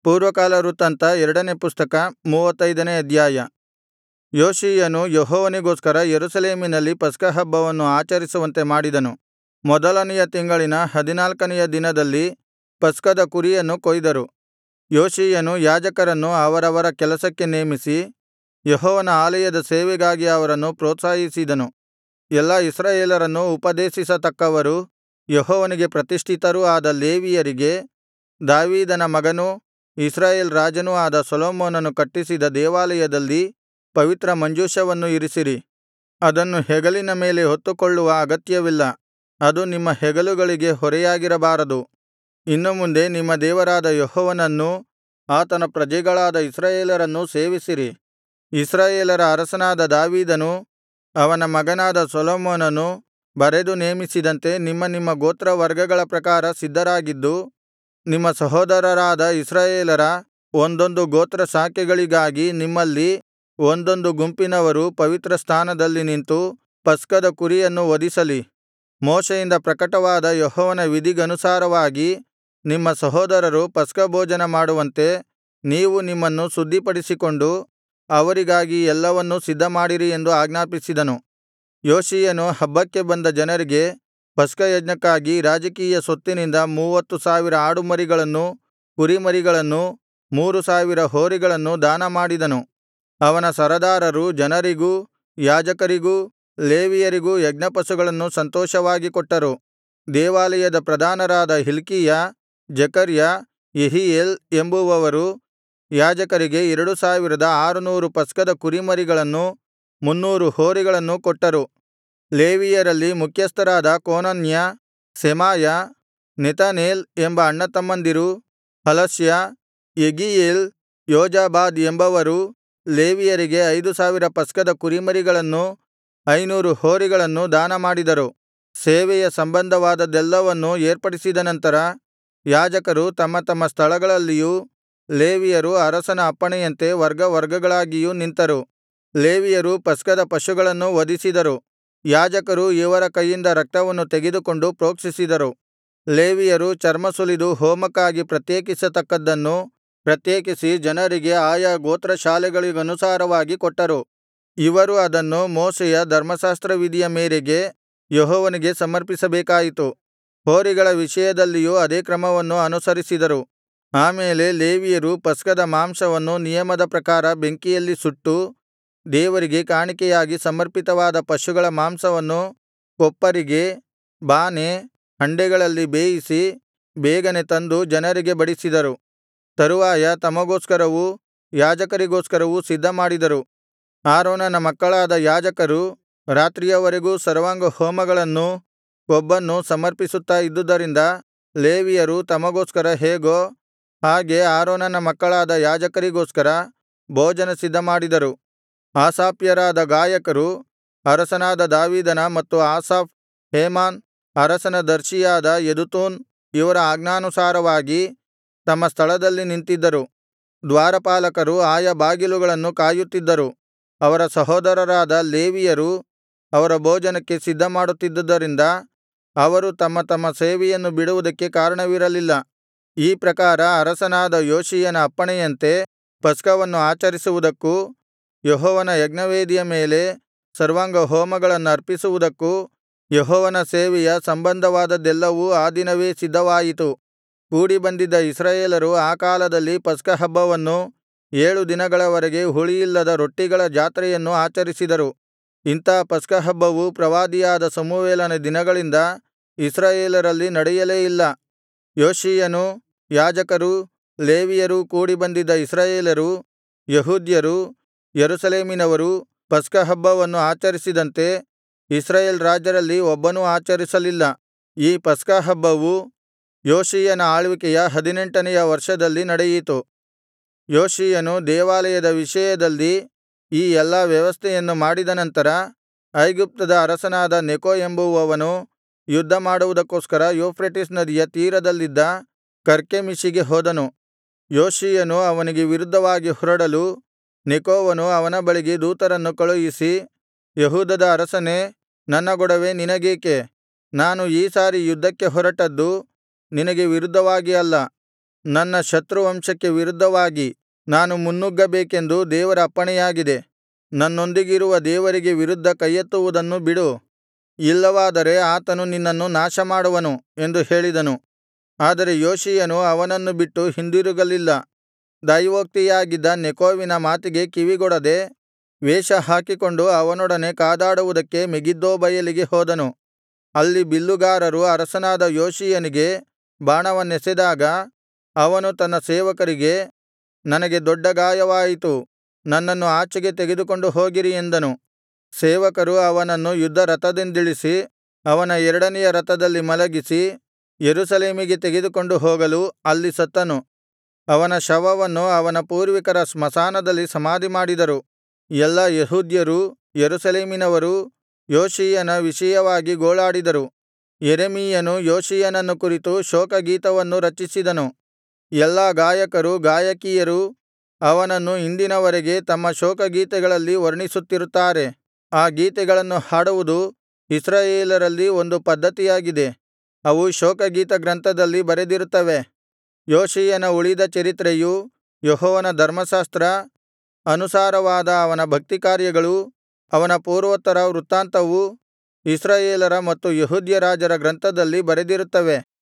ಪೂರ್ವಕಾಲ ವೃತ್ತಾಂತ ಎರಡನೇ ಪುಸ್ತಕ ಮೂವತ್ತೈದನೇ ಅಧ್ಯಾಯ ಯೋಷೀಯನು ಯೆಹೋವನಿಗೋಸ್ಕರ ಯೆರೂಸಲೇಮಿನಲ್ಲಿ ಪಸ್ಕಹಬ್ಬವನ್ನು ಆಚರಿಸುವಂತೆ ಮಾಡಿದನು ಮೊದಲನೆಯ ತಿಂಗಳಿನ ಹದಿನಾಲ್ಕನೆಯ ದಿನದಲ್ಲಿ ಪಸ್ಕದ ಕುರಿಯನ್ನು ಕೊಯ್ದರು ಯೋಷೀಯನು ಯಾಜಕರನ್ನು ಅವರವರ ಕೆಲಸಕ್ಕೆ ನೇಮಿಸಿ ಯೆಹೋವನ ಆಲಯದ ಸೇವೆಗಾಗಿ ಅವರನ್ನು ಪ್ರೋತ್ಸಾಹಿಸಿದನು ಎಲ್ಲಾ ಇಸ್ರಾಯೇಲರನ್ನು ಉಪದೇಶಿಸತಕ್ಕವರೂ ಯೆಹೋವನಿಗೆ ಪ್ರತಿಷ್ಠಿತರೂ ಆದ ಲೇವಿಯರಿಗೆ ದಾವೀದನ ಮಗನೂ ಇಸ್ರಾಯೇಲ್ ರಾಜನೂ ಆದ ಸೊಲೊಮೋನನು ಕಟ್ಟಿಸಿದ ದೇವಾಲಯದಲ್ಲಿ ಪವಿತ್ರ ಮಂಜೂಷವನ್ನು ಇರಿಸಿರಿ ಅದನ್ನು ಹೆಗಲಿನ ಮೇಲೆ ಹೊತ್ತುಕೊಳ್ಳುವ ಅಗತ್ಯವಿಲ್ಲ ಅದು ನಿಮ್ಮ ಹೆಗಲುಗಳಿಗೆ ಹೊರೆಯಾಗಿರಬಾರದು ಇನ್ನು ಮುಂದೆ ನಿಮ್ಮ ದೇವರಾದ ಯೆಹೋವನನ್ನೂ ಆತನ ಪ್ರಜೆಗಳಾದ ಇಸ್ರಾಯೇಲರನ್ನೂ ಸೇವಿಸಿರಿ ಇಸ್ರಾಯೇಲರ ಅರಸನಾದ ದಾವೀದನೂ ಅವನ ಮಗನಾದ ಸೊಲೊಮೋನನೂ ಬರೆದು ನೇಮಿಸಿದಂತೆ ನಿಮ್ಮ ನಿಮ್ಮ ಗೋತ್ರವರ್ಗಗಳ ಪ್ರಕಾರ ಸಿದ್ಧರಾಗಿದ್ದು ನಿಮ್ಮ ಸಹೋದರರಾದ ಇಸ್ರಾಯೇಲರ ಒಂದೊಂದು ಗೋತ್ರಶಾಖೆಗಳಿಗಾಗಿ ನಿಮ್ಮಲ್ಲಿ ಒಂದೊಂದು ಗುಂಪಿನವರು ಪವಿತ್ರಸ್ಥಾನದಲ್ಲಿ ನಿಂತು ಪಸ್ಕದ ಕುರಿಯನ್ನು ವಧಿಸಲಿ ಮೋಶೆಯಿಂದ ಪ್ರಕಟವಾದ ಯೆಹೋವನ ವಿಧಿಗನುಸಾರವಾಗಿ ನಿಮ್ಮ ಸಹೋದರರು ಪಸ್ಕಭೋಜನ ಮಾಡುವಂತೆ ನೀವು ನಿಮ್ಮನ್ನು ಶುದ್ಧಿಪಡಿಸಿಕೊಂಡು ಅವರಿಗಾಗಿ ಎಲ್ಲವನ್ನೂ ಸಿದ್ಧಮಾಡಿರಿ ಎಂದು ಆಜ್ಞಾಪಿಸಿದನು ಯೋಷೀಯನು ಹಬ್ಬಕ್ಕೆ ಬಂದ ಜನರಿಗೆ ಪಸ್ಕಯಜ್ಞಕ್ಕಾಗಿ ರಾಜಕೀಯ ಸೊತ್ತಿನಿಂದ ಮೂವತ್ತು ಸಾವಿರ ಆಡುಮರಿಗಳನ್ನೂ ಕುರಿಮರಿಗಳನ್ನೂ ಮೂರು ಸಾವಿರ ಹೋರಿಗಳನ್ನೂ ದಾನಮಾಡಿದನು ಅವನ ಸರದಾರರು ಜನರಿಗೂ ಯಾಜಕರಿಗೂ ಲೇವಿಯರಿಗೂ ಯಜ್ಞಪಶುಗಳನ್ನು ಸಂತೋಷವಾಗಿ ಕೊಟ್ಟರು ದೇವಾಲಯದ ಪ್ರಧಾನರಾದ ಹಿಲ್ಕೀಯ ಜೆಕರ್ಯ ಯೆಹೀಯೇಲ್ ಎಂಬುವವರು ಯಾಜಕರಿಗೆ ಎರಡು ಸಾವಿರದ ಆರುನೂರು ಪಸ್ಕದ ಕುರಿಮರಿಗಳನ್ನೂ ಮುನ್ನೂರು ಹೋರಿಗಳನ್ನೂ ಕೊಟ್ಟರು ಲೇವಿಯರಲ್ಲಿ ಮುಖ್ಯಸ್ಥರಾದ ಕೋನನ್ಯ ಸೆಮಾಯ ನೆತನೇಲ್ ಎಂಬ ಅಣ್ಣತಮ್ಮಂದಿರೂ ಹಲಶ್ಯ ಯೆಗೀಯೇಲ್ ಯೋಜಾಬಾದ್ ಎಂಬವರೂ ಲೇವಿಯರಿಗೆ ಐದು ಸಾವಿರ ಪಸ್ಕದ ಕುರಿಮರಿಗಳನ್ನೂ ಐನೂರು ಹೋರಿಗಳನ್ನೂ ದಾನಮಾಡಿದರು ಸೇವೆಯ ಸಂಬಂಧವಾದದ್ದೆಲ್ಲವನ್ನೂ ಏರ್ಪಡಿಸಿದ ನಂತರ ಯಾಜಕರು ತಮ್ಮ ತಮ್ಮ ಸ್ಥಳಗಳಲ್ಲಿಯೂ ಲೇವಿಯರು ಅರಸನ ಅಪ್ಪಣೆಯಂತೆ ವರ್ಗವರ್ಗಗಳಾಗಿಯೂ ನಿಂತರು ಲೇವಿಯರು ಪಸ್ಕದ ಪಶುಗಳನ್ನು ವಧಿಸಿದರು ಯಾಜಕರು ಇವರ ಕೈಯಿಂದ ರಕ್ತವನ್ನು ತೆಗೆದುಕೊಂಡು ಪ್ರೋಕ್ಷಿಸಿದರು ಲೇವಿಯರು ಚರ್ಮ ಸುಲಿದು ಹೋಮಕ್ಕಾಗಿ ಪ್ರತ್ಯೇಕಿಸತಕ್ಕದ್ದನ್ನು ಪ್ರತ್ಯೇಕಿಸಿ ಜನರಿಗೆ ಆಯಾ ಗೋತ್ರಶಾಲೆಗಳಿಗನುಸಾರವಾಗಿ ಕೊಟ್ಟರು ಇವರು ಅದನ್ನು ಮೋಶೆಯ ಧರ್ಮಶಾಸ್ತ್ರವಿಧಿಯ ಮೇರೆಗೆ ಯೆಹೋವನಿಗೆ ಸಮರ್ಪಿಸಬೇಕಾಯಿತು ಹೋರಿಗಳ ವಿಷಯದಲ್ಲಿಯೂ ಅದೇ ಕ್ರಮವನ್ನು ಅನುಸರಿಸಿದರು ಆಮೇಲೆ ಲೇವಿಯರು ಪಸ್ಕದ ಮಾಂಸವನ್ನು ನಿಯಮದ ಪ್ರಕಾರ ಬೆಂಕಿಯಲ್ಲಿ ಸುಟ್ಟು ದೇವರಿಗೆ ಕಾಣಿಕೆಯಾಗಿ ಸಮರ್ಪಿತವಾದ ಪಶುಗಳ ಮಾಂಸವನ್ನು ಕೊಪ್ಪರಿಗೆ ಬಾನೆ ಹಂಡೆಗಳಲ್ಲಿ ಬೇಯಿಸಿ ಬೇಗನೆ ತಂದು ಜನರಿಗೆ ಬಡಿಸಿದರು ತರುವಾಯ ತಮಗೋಸ್ಕರವೂ ಯಾಜಕರಿಗೋಸ್ಕರವೂ ಸಿದ್ಧಮಾಡಿದರು ಆರೋನನ ಮಕ್ಕಳಾದ ಯಾಜಕರು ರಾತ್ರಿಯವರೆಗೂ ಸರ್ವಾಂಗಹೋಮಗಳನ್ನೂ ಕೊಬ್ಬನ್ನೂ ಸಮರ್ಪಿಸುತ್ತಾ ಇದ್ದುದರಿಂದ ಲೇವಿಯರು ತಮಗೋಸ್ಕರ ಹೇಗೋ ಹಾಗೆ ಆರೋನನ ಮಕ್ಕಳಾದ ಯಾಜಕರಿಗೋಸ್ಕರ ಭೋಜನ ಸಿದ್ಧಮಾಡಿದರು ಆಸಾಫ್ಯರಾದ ಗಾಯಕರು ಅರಸನಾದ ದಾವೀದನ ಮತ್ತು ಆಸಾಫ್ ಹೇಮಾನ್ ಅರಸನ ದರ್ಶಿಯಾದ ಯೆದುತೂನ್ ಇವರ ಆಜ್ಞಾನುಸಾರವಾಗಿ ತಮ್ಮ ಸ್ಥಳದಲ್ಲಿ ನಿಂತಿದ್ದರು ದ್ವಾರಪಾಲಕರು ಆಯಾ ಬಾಗಿಲುಗಳನ್ನು ಕಾಯುತ್ತಿದ್ದರು ಅವರ ಸಹೋದರರಾದ ಲೇವಿಯರು ಅವರ ಭೋಜನಕ್ಕೆ ಸಿದ್ಧಮಾಡುತ್ತಿದ್ದುದರಿಂದ ಅವರು ತಮ್ಮ ತಮ್ಮ ಸೇವೆಯನ್ನು ಬಿಡುವುದಕ್ಕೆ ಕಾರಣವಿರಲಿಲ್ಲ ಈ ಪ್ರಕಾರ ಅರಸನಾದ ಯೋಷೀಯನ ಅಪ್ಪಣೆಯಂತೆ ಪಸ್ಕವನ್ನು ಆಚರಿಸುವುದಕ್ಕೂ ಯೆಹೋವನ ಯಜ್ಞವೇದಿಯ ಮೇಲೆ ಸರ್ವಾಂಗಹೋಮಗಳನ್ನರ್ಪಿಸುವುದಕ್ಕೂ ಯೆಹೋವನ ಸೇವೆಯ ಸಂಬಂಧವಾದದ್ದೆಲ್ಲವೂ ಆ ದಿನವೇ ಸಿದ್ಧವಾಯಿತು ಕೂಡಿಬಂದಿದ್ದ ಇಸ್ರಾಯೇಲರು ಆ ಕಾಲದಲ್ಲಿ ಪಸ್ಕಹಬ್ಬವನ್ನೂ ಏಳು ದಿನಗಳವರೆಗೆ ಹುಳಿಯಿಲ್ಲದ ರೊಟ್ಟಿಗಳ ಜಾತ್ರೆಯನ್ನು ಆಚರಿಸಿದರು ಇಂಥಾ ಪಸ್ಕಹಬ್ಬವು ಪ್ರವಾದಿಯಾದ ಸಮುವೇಲನ ದಿನಗಳಿಂದ ಇಸ್ರಾಯೇಲರಲ್ಲಿ ನಡೆಯಲೇ ಇಲ್ಲ ಯೋಷೀಯನೂ ಯಾಜಕರೂ ಲೇವಿಯರೂ ಕೂಡಿಬಂದಿದ್ದ ಇಸ್ರಾಯೇಲರು ಯೆಹೂದ್ಯರು ಯೆರೂಸಲೇಮಿನವರೂ ಪಸ್ಕಹಬ್ಬವನ್ನು ಆಚರಿಸಿದಂತೆ ಇಸ್ರಾಯೇಲ್ ರಾಜರಲ್ಲಿ ಒಬ್ಬನೂ ಆಚರಿಸಲಿಲ್ಲ ಈ ಪಸ್ಕಹಬ್ಬವು ಯೋಷೀಯನ ಆಳ್ವಿಕೆಯ ಹದಿನೆಂಟನೆಯ ವರ್ಷದಲ್ಲಿ ನಡೆಯಿತು ಯೋಷೀಯನು ದೇವಾಲಯದ ವಿಷಯದಲ್ಲಿ ಈ ಎಲ್ಲಾ ವ್ಯವಸ್ಥೆಯನ್ನು ಮಾಡಿದ ನಂತರ ಐಗುಪ್ತದ ಅರಸನಾದ ನೆಕೋ ಎಂಬುವವನು ಯುದ್ಧಮಾಡುವುದಕ್ಕೋಸ್ಕರ ಯೂಫ್ರೆಟಿಸ್ ನದಿಯ ತೀರದಲ್ಲಿದ್ದ ಕರ್ಕೆಮೀಷಿಗೆ ಹೋದನು ಯೋಷೀಯನು ಅವನಿಗೆ ವಿರುದ್ಧವಾಗಿ ಹೊರಡಲು ನೆಕೋವನು ಅವನ ಬಳಿಗೆ ದೂತರನ್ನು ಕಳುಹಿಸಿ ಯೆಹೂದದ ಅರಸನೇ ನನ್ನ ಗೊಡವೆ ನಿನಗೇಕೆ ನಾನು ಈ ಸಾರಿ ಯುದ್ಧಕ್ಕೆ ಹೊರಟದ್ದು ನಿನಗೆ ವಿರುದ್ಧವಾಗಿ ಅಲ್ಲ ನನ್ನ ಶತ್ರುವಂಶಕ್ಕೆ ವಿರುದ್ಧವಾಗಿ ನಾನು ಮುನ್ನುಗ್ಗಬೇಕೆಂದು ದೇವರ ಅಪ್ಪಣೆಯಾಗಿದೆ ನನ್ನೊಂದಿಗಿರುವ ದೇವರಿಗೆ ವಿರುದ್ಧ ಕೈಯೆತ್ತುವುದನ್ನು ಬಿಡು ಇಲ್ಲವಾದರೆ ಆತನು ನಿನ್ನನ್ನು ನಾಶಮಾಡುವನು ಎಂದು ಹೇಳಿದನು ಆದರೆ ಯೋಷೀಯನು ಅವನನ್ನು ಬಿಟ್ಟು ಹಿಂದಿರುಗಲಿಲ್ಲ ದೈವೋಕ್ತಿಯಾಗಿದ್ದ ನೆಕೋವಿನ ಮಾತಿಗೆ ಕಿವಿಗೊಡದೆ ವೇಷ ಹಾಕಿಕೊಂಡು ಅವನೊಡನೆ ಕಾದಾಡುವುದಕ್ಕೆ ಮೆಗಿದ್ದೋ ಬಯಲಿಗೆ ಹೋದನು ಅಲ್ಲಿ ಬಿಲ್ಲುಗಾರರು ಅರಸನಾದ ಯೋಷೀಯನಿಗೆ ಬಾಣವನ್ನೆಸೆದಾಗ ಅವನು ತನ್ನ ಸೇವಕರಿಗೆ ನನಗೆ ದೊಡ್ಡ ಗಾಯವಾಯಿತು ನನ್ನನ್ನು ಆಚೆಗೆ ತೆಗೆದುಕೊಂಡು ಹೋಗಿರಿ ಎಂದನು ಸೇವಕರು ಅವನನ್ನು ಯುದ್ಧರಥದಿಂದಿಳಿಸಿ ಅವನ ಎರಡನೆಯ ರಥದಲ್ಲಿ ಮಲಗಿಸಿ ಯೆರೂಸಲೇಮಿಗೆ ತೆಗೆದುಕೊಂಡು ಹೋಗಲು ಅಲ್ಲಿ ಸತ್ತನು ಅವನ ಶವವನ್ನು ಅವನ ಪೂರ್ವಿಕರ ಸ್ಮಶಾನದಲ್ಲಿ ಸಮಾಧಿಮಾಡಿದರು ಎಲ್ಲಾ ಯೆಹೂದ್ಯರೂ ಯೆರೂಸಲೇಮಿನವರೂ ಯೋಷೀಯನ ವಿಷಯವಾಗಿ ಗೋಳಾಡಿದರು ಯೆರೆಮೀಯನು ಯೋಷೀಯನನ್ನು ಕುರಿತು ಶೋಕಗೀತವನ್ನು ರಚಿಸಿದನು ಎಲ್ಲಾ ಗಾಯಕರೂ ಗಾಯಕಿಯರೂ ಅವನನ್ನು ಇಂದಿನವರೆಗೆ ತಮ್ಮ ಶೋಕಗೀತೆಗಳಲ್ಲಿ ವರ್ಣಿಸುತ್ತಿರುತ್ತಾರೆ ಆ ಗೀತೆಗಳನ್ನು ಹಾಡುವುದು ಇಸ್ರಾಯೇಲರಲ್ಲಿ ಒಂದು ಪದ್ಧತಿಯಾಗಿದೆ ಅವು ಶೋಕಗೀತ ಗ್ರಂಥದಲ್ಲಿ ಬರೆದಿರುತ್ತವೆ ಯೋಷೀಯನ ಉಳಿದ ಚರಿತ್ರೆಯೂ ಯೆಹೋವನ ಧರ್ಮಶಾಸ್ತ್ರ ಅನುಸಾರವಾದ ಅವನ ಭಕ್ತಿಕಾರ್ಯಗಳೂ ಅವನ ಪೂರ್ವೋತ್ತರ ವೃತ್ತಾಂತವೂ ಇಸ್ರಾಯೇಲರ ಮತ್ತು ಯೆಹೂದ್ಯ ರಾಜರ ಗ್ರಂಥದಲ್ಲಿ ಬರೆದಿರುತ್ತವೆ